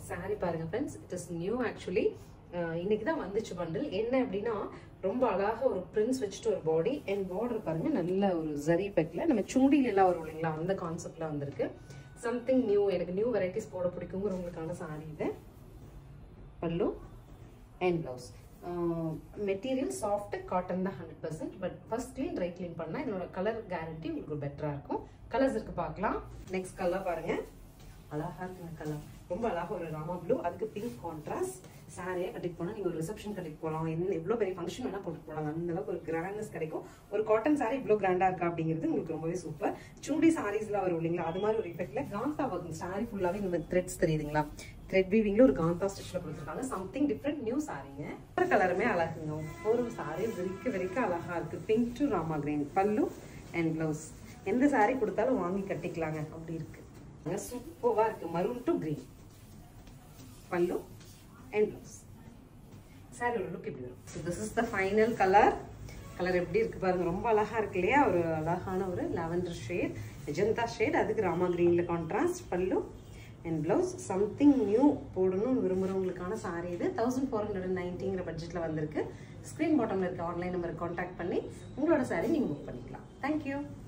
saree பாருங்க friends it is new actually இன்னைக்கு தான் வந்துச்சு பண்டில் என்ன அப்படின்னா ரொம்ப அழகாக ஒரு பிரிண்ட்ஸ் வச்சுட்டு ஒரு பாடி அண்ட் பார்டர் பாருங்க நல்ல ஒரு ஜரி பெக்ல நம்ம சுண்டில எல்லாம் வரும் இல்லைங்களா அந்த கான்செப்ட்ல வந்திருக்கு சம்திங் நியூ எனக்கு நியூ வெரைட்டிஸ் போட பிடிக்குங்கிறவங்களுக்கான சாரி இது pallu and blouse material soft cotton தான் hundred percent but first clean dry clean பண்ணால் என்னோட கலர் கேரண்டி உங்களுக்கு பெட்டராக இருக்கும் கலர்ஸ் இருக்கு பார்க்கலாம் நெக்ஸ்ட் கலர் பாருங்க அழகா இருக்குங்க கலர் ரொம்ப அழகா ஒரு ராமா ப்ளூ அதுக்கு பிங்க் கான்ட்ராஸ்ட் சாரியாக கட்டிட்டு போனால் நீங்கள் ஒரு ரிசப்ஷன் கட்டிட்டு போகலாம் என்ன எவ்வளோ பெரிய ஃபங்க்ஷன் வேணால் போட்டு போகலாம் அந்த அளவுக்கு ஒரு கிராண்ட்னஸ் கிடைக்கும் ஒரு காட்டன் சாரி இவ்வளோ கிராண்டாக இருக்கா அப்படிங்கிறது உங்களுக்கு ரொம்பவே சூப்பர் சுண்டி சாரீஸ்லாம் வரும் இல்லைங்களா அது மாதிரி ஒரு எஃபெக்ட்ல காந்தா ஒர்க் சாரி ஃபுல்லாகவே இந்த த்ரெட்ஸ் தெரியுதுங்களா த்ரெட் வீவிங்ல ஒரு காந்தா ஸ்டிச்ல கொடுத்துருக்காங்க சம்திங் டிஃப்ரெண்ட் நியூ சாரீங்க கலருமே அழகுங்க ஒரு சாரி வெறிக்க வெறிக்க அழகா இருக்கு pink to Rama green pallu and blouse எந்த சாரி கொடுத்தாலும் வாங்கி கட்டிக்கலாங்க அப்படி இருக்கு சூப்பரா இருக்கு maroon to green pallu and blouse சாரியோட லுக் இப்படி வரும் so this is the final colour colour எப்படி இருக்கு பாருங்க ரொம்ப அழகா இருக்கு இல்லையா ஒரு அழகான ஒரு லாவெண்டர் ஷேட் மெஜந்தா ஷேட் அதுக்கு ராமா கிரீன்ல contrast pallu and blouse something new போடணும்னு விரும்புகிறவங்களுக்கான சாரி இது தௌசண்ட் ஃபோர் ஹண்ட்ரட் நைன்ட்டிங்கிற பட்ஜெட்டில் வந்திருக்கு ஸ்க்ரீன் பாட்டமில் இருக்க ஆன்லைன் நம்பருக்கு காண்டாக்ட் பண்ணி உங்களோட சாரி நீங்கள் புக் பண்ணிக்கலாம் தேங்க்யூ